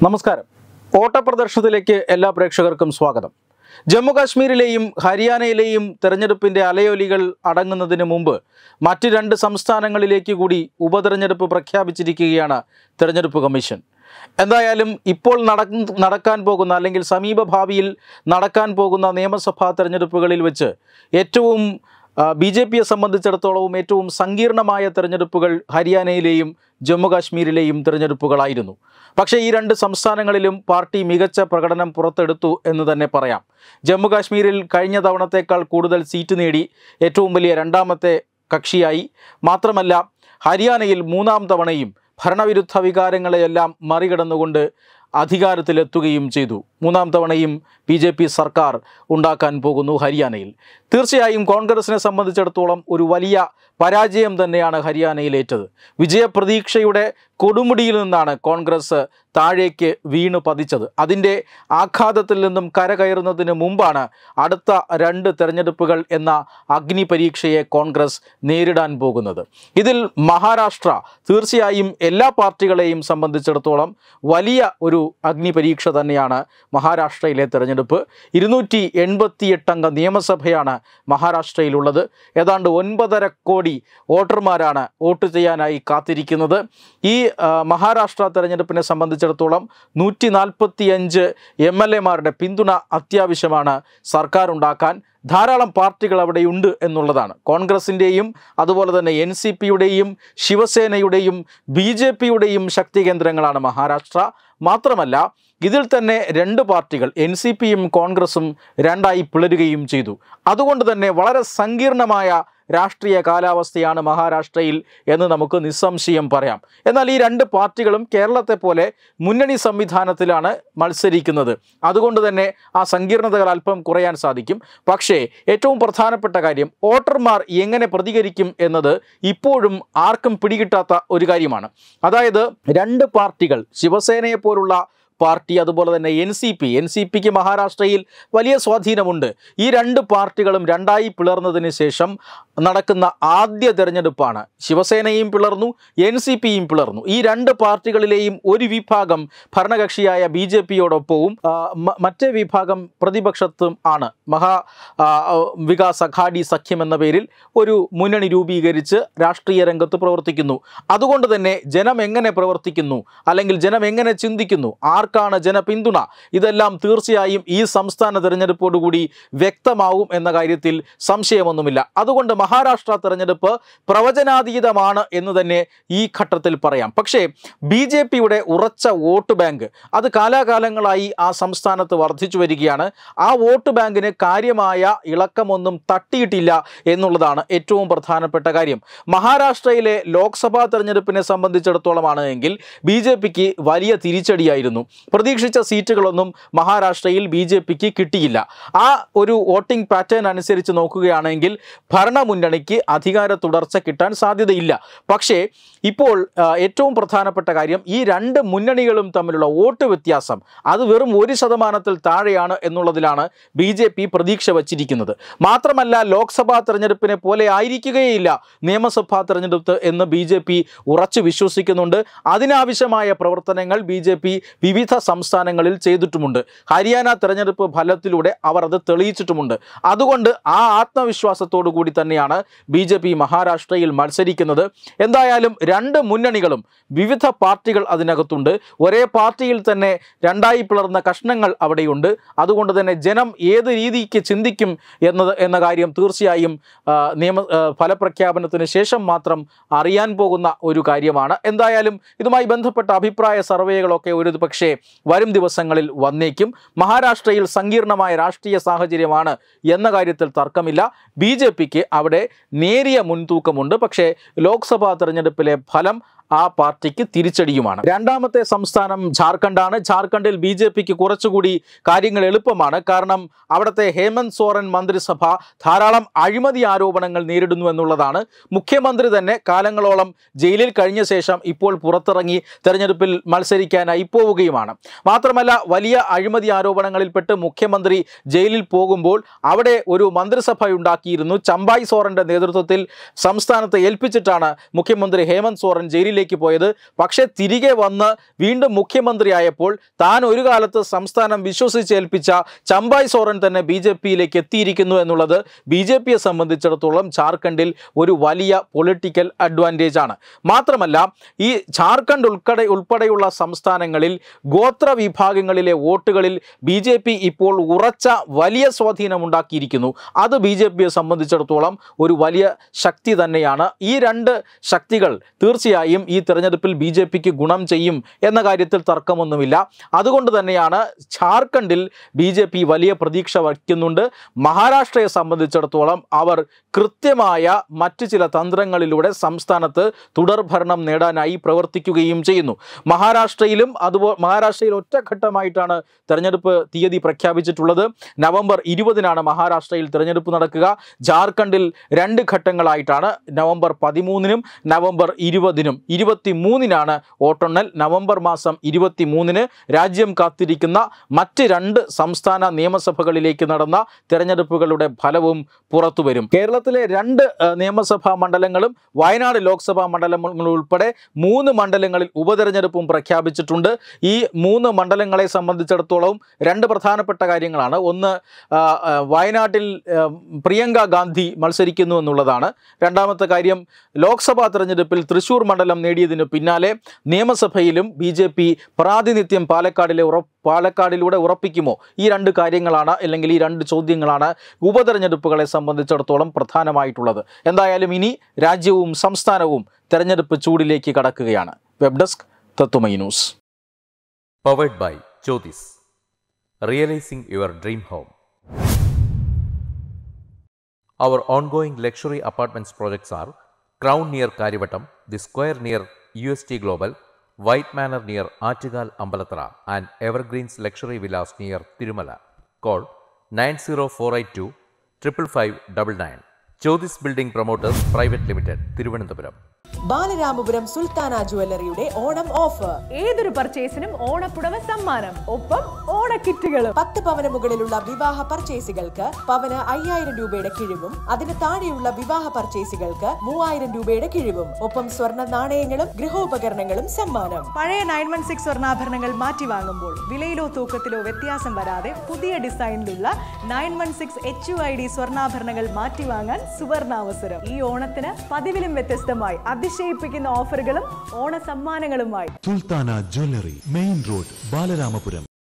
നമസ്കാരം ഓട്ടപ്രദർശനത്തിലേക്ക് എല്ലാ പ്രേക്ഷകർക്കും സ്വാഗതം ജമ്മു കാശ്മീരിലെയും ഹരിയാനയിലെയും തെരഞ്ഞെടുപ്പിന്റെ അലയൊലികൾ അടങ്ങുന്നതിന് മുമ്പ് മറ്റ് രണ്ട് സംസ്ഥാനങ്ങളിലേക്ക് കൂടി ഉപതെരഞ്ഞെടുപ്പ് പ്രഖ്യാപിച്ചിരിക്കുകയാണ് തെരഞ്ഞെടുപ്പ് കമ്മീഷൻ എന്തായാലും ഇപ്പോൾ നടക്ക നടക്കാൻ പോകുന്ന അല്ലെങ്കിൽ സമീപ ഭാവിയിൽ നടക്കാൻ പോകുന്ന നിയമസഭാ തെരഞ്ഞെടുപ്പുകളിൽ വെച്ച് ഏറ്റവും ബി ജെ പിയെ സംബന്ധിച്ചിടത്തോളവും ഏറ്റവും സങ്കീർണമായ തെരഞ്ഞെടുപ്പുകൾ ഹരിയാനയിലെയും ജമ്മു കാശ്മീരിലെയും തെരഞ്ഞെടുപ്പുകളായിരുന്നു പക്ഷേ ഈ രണ്ട് സംസ്ഥാനങ്ങളിലും പാർട്ടി മികച്ച പ്രകടനം പുറത്തെടുത്തു എന്ന് തന്നെ പറയാം ജമ്മു കാശ്മീരിൽ കഴിഞ്ഞ തവണത്തേക്കാൾ കൂടുതൽ സീറ്റ് നേടി ഏറ്റവും വലിയ രണ്ടാമത്തെ കക്ഷിയായി മാത്രമല്ല ഹരിയാനയിൽ മൂന്നാം തവണയും ഭരണവിരുദ്ധ വികാരങ്ങളെയെല്ലാം മറികടന്നുകൊണ്ട് അധികാരത്തിലെത്തുകയും ചെയ്തു മൂന്നാം തവണയും ബി ജെ പി സർക്കാർ ഉണ്ടാക്കാൻ പോകുന്നു ഹരിയാനയിൽ തീർച്ചയായും കോൺഗ്രസിനെ സംബന്ധിച്ചിടത്തോളം ഒരു വലിയ പരാജയം തന്നെയാണ് ഹരിയാനയിലേറ്റത് വിജയപ്രതീക്ഷയുടെ കൊടുമുടിയിൽ നിന്നാണ് കോൺഗ്രസ് താഴേക്ക് വീണു പതിച്ചത് അതിൻ്റെ ആഘാതത്തിൽ നിന്നും കരകയറുന്നതിന് മുമ്പാണ് അടുത്ത രണ്ട് തെരഞ്ഞെടുപ്പുകൾ എന്ന അഗ്നി പരീക്ഷയെ കോൺഗ്രസ് നേരിടാൻ പോകുന്നത് ഇതിൽ മഹാരാഷ്ട്ര തീർച്ചയായും എല്ലാ പാർട്ടികളെയും സംബന്ധിച്ചിടത്തോളം വലിയ ഒരു അഗ്നി പരീക്ഷ തന്നെയാണ് മഹാരാഷ്ട്രയിലെ തെരഞ്ഞെടുപ്പ് ഇരുന്നൂറ്റി എൺപത്തിയെട്ടംഗ നിയമസഭയാണ് മഹാരാഷ്ട്രയിലുള്ളത് ഏതാണ്ട് ഒൻപതര കോടി വോട്ടർമാരാണ് വോട്ട് ചെയ്യാനായി കാത്തിരിക്കുന്നത് ഈ ആ, മഹാരാഷ്ട്ര തെരഞ്ഞെടുപ്പിനെ സംബന്ധിച്ചിടത്തോളം നൂറ്റി നാൽപ്പത്തിയഞ്ച് എം എൽ എമാരുടെ പിന്തുണ അത്യാവശ്യമാണ് സർക്കാർ ഉണ്ടാക്കാൻ ധാരാളം പാർട്ടികൾ അവിടെയുണ്ട് എന്നുള്ളതാണ് കോൺഗ്രസിൻ്റെയും അതുപോലെ തന്നെ എൻ സി പിയുടെയും ശിവസേനയുടെയും ബി ജെ പിയുടെയും ശക്തി കേന്ദ്രങ്ങളാണ് മഹാരാഷ്ട്ര മാത്രമല്ല ഇതിൽ തന്നെ രണ്ട് പാർട്ടികൾ എൻ സി പിയും കോൺഗ്രസും രണ്ടായി പിളരുകയും ചെയ്തു അതുകൊണ്ട് തന്നെ വളരെ സങ്കീർണമായ രാഷ്ട്രീയ കാലാവസ്ഥയാണ് മഹാരാഷ്ട്രയിൽ എന്ന് നമുക്ക് നിസ്സംശയം പറയാം എന്നാൽ ഈ രണ്ട് പാർട്ടികളും കേരളത്തെ പോലെ മുന്നണി സംവിധാനത്തിലാണ് മത്സരിക്കുന്നത് അതുകൊണ്ട് തന്നെ ആ സങ്കീർണതകൾ അല്പം കുറയാൻ സാധിക്കും പക്ഷേ ഏറ്റവും പ്രധാനപ്പെട്ട കാര്യം വോട്ടർമാർ എങ്ങനെ പ്രതികരിക്കും എന്നത് ഇപ്പോഴും ആർക്കും പിടികിട്ടാത്ത ഒരു കാര്യമാണ് അതായത് രണ്ട് പാർട്ടികൾ ശിവസേനയെ പോലുള്ള പാർട്ടി അതുപോലെ തന്നെ N C P N C പിക്ക് മഹാരാഷ്ട്രയിൽ വലിയ സ്വാധീനമുണ്ട് ഈ രണ്ട് പാർട്ടികളും രണ്ടായി പിളർന്നതിന് ശേഷം നടക്കുന്ന ആദ്യ തെരഞ്ഞെടുപ്പാണ് ശിവസേനയും പിളർന്നു എൻ സി പിയും പിളർന്നു ഈ രണ്ട് പാർട്ടികളിലെയും ഒരു വിഭാഗം ഭരണകക്ഷിയായ ബി ജെ പിയോടൊപ്പവും ആ, മ- മറ്റേ വിഭാഗം പ്രതിപക്ഷത്തും ആണ് മഹാ ആ, വികാസ് അഘാഡി സഖ്യം എന്ന പേരിൽ ഒരു മുന്നണി രൂപീകരിച്ച് രാഷ്ട്രീയ രംഗത്ത് പ്രവർത്തിക്കുന്നു അതുകൊണ്ട് തന്നെ ജനം എങ്ങനെ പ്രവർത്തിക്കുന്നു അല്ലെങ്കിൽ ജനം എങ്ങനെ ചിന്തിക്കുന്നു ആർക്കാണ് ജനപിന്തുണ ഇതെല്ലാം തീർച്ചയായും ഈ സംസ്ഥാന തെരഞ്ഞെടുപ്പോടുകൂടി വ്യക്തമാവും എന്ന കാര്യത്തിൽ സംശയമൊന്നുമില്ല അതുകൊണ്ട് മഹാരാഷ്ട്ര തെരഞ്ഞെടുപ്പ് പ്രവചനാതീതമാണ് എന്ന് തന്നെ ഈ ഘട്ടത്തിൽ പറയാം പക്ഷേ ബി ജെ പിയുടെ ഉറച്ച വോട്ട് ബാങ്ക് അത് കാലാകാലങ്ങളായി ആ സംസ്ഥാനത്ത് വർദ്ധിച്ചു വരികയാണ് ആ വോട്ട് ബാങ്കിന് കാര്യമായ ഇളക്കമൊന്നും തട്ടിയിട്ടില്ല എന്നുള്ളതാണ് ഏറ്റവും പ്രധാനപ്പെട്ട കാര്യം മഹാരാഷ്ട്രയിലെ ലോക്സഭാ തെരഞ്ഞെടുപ്പിനെ സംബന്ധിച്ചിടത്തോളമാണ് എങ്കിൽ ബി ജെ പിക്ക് വലിയ തിരിച്ചടിയായിരുന്നു പ്രതീക്ഷിച്ച സീറ്റുകളൊന്നും മഹാരാഷ്ട്രയിൽ ബി ജെ പിക്ക് കിട്ടിയില്ല ആ ഒരു വോട്ടിംഗ് പാറ്റേൺ അനുസരിച്ച് നോക്കുകയാണെങ്കിൽ ഭരണമുന്നണിക്ക് അധികാര തുടർച്ച കിട്ടാൻ സാധ്യതയില്ല പക്ഷേ ഇപ്പോൾ ആ, ഏറ്റവും പ്രധാനപ്പെട്ട കാര്യം ഈ രണ്ട് മുന്നണികളും തമ്മിലുള്ള വോട്ട് വ്യത്യാസം അത് വെറും ഒരു ശതമാനത്തിൽ താഴെയാണ് എന്നുള്ളതിലാണ് ബി ജെ പി പ്രതീക്ഷ വച്ചിരിക്കുന്നത് മാത്രമല്ല ലോക്സഭാ തെരഞ്ഞെടുപ്പിനെ പോലെ ആയിരിക്കുകയില്ല നിയമസഭാ തെരഞ്ഞെടുപ്പ് എന്ന് ബി ജെ പി ഉറച്ചു വിശ്വസിക്കുന്നുണ്ട് അതിനാവശ്യമായ പ്രവർത്തനങ്ങൾ ബി ജെ പി വിവിധ സംസ്ഥാനങ്ങളിൽ ചെയ്തിട്ടുമുണ്ട് ഹരിയാന തെരഞ്ഞെടുപ്പ് ഫലത്തിലൂടെ അവർ അത് തെളിയിച്ചിട്ടുമുണ്ട് അതുകൊണ്ട് ആ ആത്മവിശ്വാസത്തോടു കൂടി തന്നെയാണ് ബി ജെ പി മഹാരാഷ്ട്രയിൽ മത്സരിക്കുന്നത് എന്തായാലും രണ്ട് മുന്നണികളും വിവിധ പാർട്ടികൾ അതിനകത്തുണ്ട് ഒരേ പാർട്ടിയിൽ തന്നെ രണ്ടായി പിളർന്ന കഷ്ണങ്ങൾ അവിടെയുണ്ട് അതുകൊണ്ട് തന്നെ ജനം ഏത് രീതിക്ക് ചിന്തിക്കും എന്നത് എന്ന കാര്യം തീർച്ചയായും ആ, നിയമ ആ, ഫലപ്രഖ്യാപനത്തിന് ശേഷം മാത്രം അറിയാൻ പോകുന്ന ഒരു കാര്യമാണ് എന്തായാലും ഇതുമായി ബന്ധപ്പെട്ട അഭിപ്രായ സർവേകളൊക്കെ ഒരു പക്ഷേ വരും ദിവസങ്ങളിൽ വന്നേക്കും മഹാരാഷ്ട്രയിൽ സങ്കീർണമായ രാഷ്ട്രീയ സാഹചര്യമാണ് എന്ന കാര്യത്തിൽ തർക്കമില്ല ബി ജെ പിക്ക് അവിടെ നേരിയ മുൻതൂക്കമുണ്ട് പക്ഷേ ലോക്സഭാ തെരഞ്ഞെടുപ്പിലെ ഫലം ആ പാർട്ടിക്ക് തിരിച്ചടിയുമാണ് രണ്ടാമത്തെ സംസ്ഥാനം ജാർഖണ്ഡാണ് ജാർഖണ്ഡിൽ ബി ജെ പിക്ക് കുറച്ചുകൂടി കാര്യങ്ങൾ എളുപ്പമാണ് കാരണം അവിടുത്തെ ഹേമന്ത് സോറൻ മന്ത്രിസഭ ധാരാളം അഴിമതി ആരോപണങ്ങൾ നേരിടുന്നു എന്നുള്ളതാണ് മുഖ്യമന്ത്രി തന്നെ കാലങ്ങളോളം ജയിലിൽ കഴിഞ്ഞ ശേഷം ഇപ്പോൾ പുറത്തിറങ്ങി തെരഞ്ഞെടുപ്പിൽ മത്സരിക്കാനായി പോവുകയുമാണ് മാത്രമല്ല വലിയ അഴിമതി ആരോപണങ്ങളിൽപ്പെട്ട് മുഖ്യമന്ത്രി ജയിലിൽ പോകുമ്പോൾ അവിടെ ഒരു മന്ത്രിസഭ ഉണ്ടാക്കിയിരുന്നു ചമ്പായ് സോറന്റെ നേതൃത്വത്തിൽ സംസ്ഥാനത്തെ ഏൽപ്പിച്ചിട്ടാണ് മുഖ്യമന്ത്രി ഹേമന്ത് സോറൻ ജയിലിൽ പിയിലേക്ക് പോയത് പക്ഷേ തിരികെ വന്ന് വീണ്ടും മുഖ്യമന്ത്രിയായപ്പോൾ താൻ ഒരു കാലത്ത് സംസ്ഥാനം വിശ്വസിച്ചേൽപ്പിച്ച ചമ്പായ് സോറൻ തന്നെ ബി ജെ പിയിലേക്ക് എത്തിയിരിക്കുന്നു എന്നുള്ളത് ബി ജെ പിയെ സംബന്ധിച്ചിടത്തോളം ജാർഖണ്ഡിൽ ഒരു വലിയ പൊളിറ്റിക്കൽ അഡ്വാൻറ്റേജ് ആണ് മാത്രമല്ല ഈ ജാർഖണ്ഡ് ഉൾപ്പെടെ ഉൾപ്പെടെയുള്ള സംസ്ഥാനങ്ങളിൽ ഗോത്ര വിഭാഗങ്ങളിലെ വോട്ടുകളിൽ ബി ജെ പി ഇപ്പോൾ ഉറച്ച വലിയ സ്വാധീനം ഉണ്ടാക്കിയിരിക്കുന്നു അത് ബി ജെ പിയെ സംബന്ധിച്ചിടത്തോളം ഒരു വലിയ ശക്തി തന്നെയാണ് ഈ രണ്ട് ശക്തികൾ തീർച്ചയായും ഈ തെരഞ്ഞെടുപ്പിൽ ബി ജെ പിക്ക് ഗുണം ചെയ്യും എന്ന കാര്യത്തിൽ തർക്കമൊന്നുമില്ല അതുകൊണ്ട് തന്നെയാണ് ജാർഖണ്ഡിൽ ബി ജെ പി വലിയ പ്രതീക്ഷ വയ്ക്കുന്നുണ്ട് മഹാരാഷ്ട്രയെ സംബന്ധിച്ചിടത്തോളം അവർ കൃത്യമായ മറ്റ് ചില തന്ത്രങ്ങളിലൂടെ സംസ്ഥാനത്ത് തുടർഭരണം നേടാനായി പ്രവർത്തിക്കുകയും ചെയ്യുന്നു മഹാരാഷ്ട്രയിലും അതുപോലെ മഹാരാഷ്ട്രയിൽ ഒറ്റഘട്ടമായിട്ടാണ് തെരഞ്ഞെടുപ്പ് തീയതി പ്രഖ്യാപിച്ചിട്ടുള്ളത് നവംബർ ഇരുപതിനാണ് മഹാരാഷ്ട്രയിൽ തെരഞ്ഞെടുപ്പ് നടക്കുക ജാർഖണ്ഡിൽ രണ്ട് ഘട്ടങ്ങളായിട്ടാണ് നവംബർ പതിമൂന്നിനും നവംബർ ഇരുപതിനും ഇരുപത്തി മൂന്നിനാണ് വോട്ടെണ്ണൽ നവംബർ മാസം ഇരുപത്തി മൂന്നിന് രാജ്യം കാത്തിരിക്കുന്ന മറ്റ് രണ്ട് സംസ്ഥാന നിയമസഭകളിലേക്ക് നടന്ന തെരഞ്ഞെടുപ്പുകളുടെ ഫലവും പുറത്തുവരും കേരളത്തിലെ രണ്ട് ഏഹ്, നിയമസഭാ മണ്ഡലങ്ങളും വയനാട് ലോക്സഭാ മണ്ഡലങ്ങളും ഉൾപ്പെടെ മൂന്ന് മണ്ഡലങ്ങളിൽ ഉപതെരഞ്ഞെടുപ്പും പ്രഖ്യാപിച്ചിട്ടുണ്ട് ഈ മൂന്ന് മണ്ഡലങ്ങളെ സംബന്ധിച്ചിടത്തോളം രണ്ട് പ്രധാനപ്പെട്ട കാര്യങ്ങളാണ് ഒന്ന് ആ, ആ, വയനാട്ടിൽ ആ, പ്രിയങ്ക ഗാന്ധി മത്സരിക്കുന്നു എന്നുള്ളതാണ് രണ്ടാമത്തെ കാര്യം ലോക്സഭാ തെരഞ്ഞെടുപ്പിൽ തൃശൂർ മണ്ഡലം നേടിയതിന് പിന്നാലെ നിയമസഭയിലും ബി ജെ പി പ്രാതിനിധ്യം പാലക്കാടിലെ ഉറ പാലക്കാടിലൂടെ ഉറപ്പിക്കുമോ ഈ രണ്ട് കാര്യങ്ങളാണ് അല്ലെങ്കിൽ ഈ രണ്ട് ചോദ്യങ്ങളാണ് ഉപതെരഞ്ഞെടുപ്പുകളെ സംബന്ധിച്ചിടത്തോളം പ്രധാനമായിട്ടുള്ളത് എന്തായാലും ഇനി രാജ്യവും സംസ്ഥാനവും തെരഞ്ഞെടുപ്പ് ചൂടിലേക്ക് കടക്കുകയാണ് വെബ് ഡെസ്ക് തത്തുമൈ news Powered by Jyotis. Realizing your dream home. Our ongoing luxury apartments projects are Crown near Karivattam, The Square near UST Global, White Manor near Achigal Ambalatra, and Evergreens Luxury Villas near Tirumala. Call 90482 55599. Jyotis Building Promoters Private Limited, Thiruvananthapuram. Balaramapuram Sultana ജുവല്ലറിയുടെ Onam offer ഏതൊരു പർച്ചേസിനും ഓണപ്പുടവ സമ്മാനം ഒപ്പം ഓണക്കിറ്റുകളും പത്ത് പവന് മുകളിലുള്ള വിവാഹ പർച്ചേസുകൾക്ക് പവന് അയ്യായിരം രൂപയുടെ കിഴിവും അതിന് താഴെയുള്ള വിവാഹ പർച്ചേസുകൾക്ക് മൂവായിരം രൂപയുടെ കിഴിവും ഒപ്പം സ്വർണ്ണ നാണയങ്ങളും ഗൃഹോപകരണങ്ങളും സമ്മാനം പഴയ നയൻ വൺ സിക്സ് സ്വർണ്ണാഭരണങ്ങൾ മാറ്റി വാങ്ങുമ്പോൾ വിലയിലോ തൂക്കത്തിലോ വ്യത്യാസം വരാതെ പുതിയ ഡിസൈനിലുള്ള nine one six H U I D സ്വർണ്ണാഭരണങ്ങൾ മാറ്റി വാങ്ങാൻ സുവർണാവസരം ഈ ഓണത്തിന് പതിവിലും വ്യത്യസ്തമായി അതിശയിപ്പിക്കുന്ന ഓഫറുകളും ഓണ സമ്മാനങ്ങളുമായി Sultana jewellery main road Balaramapuram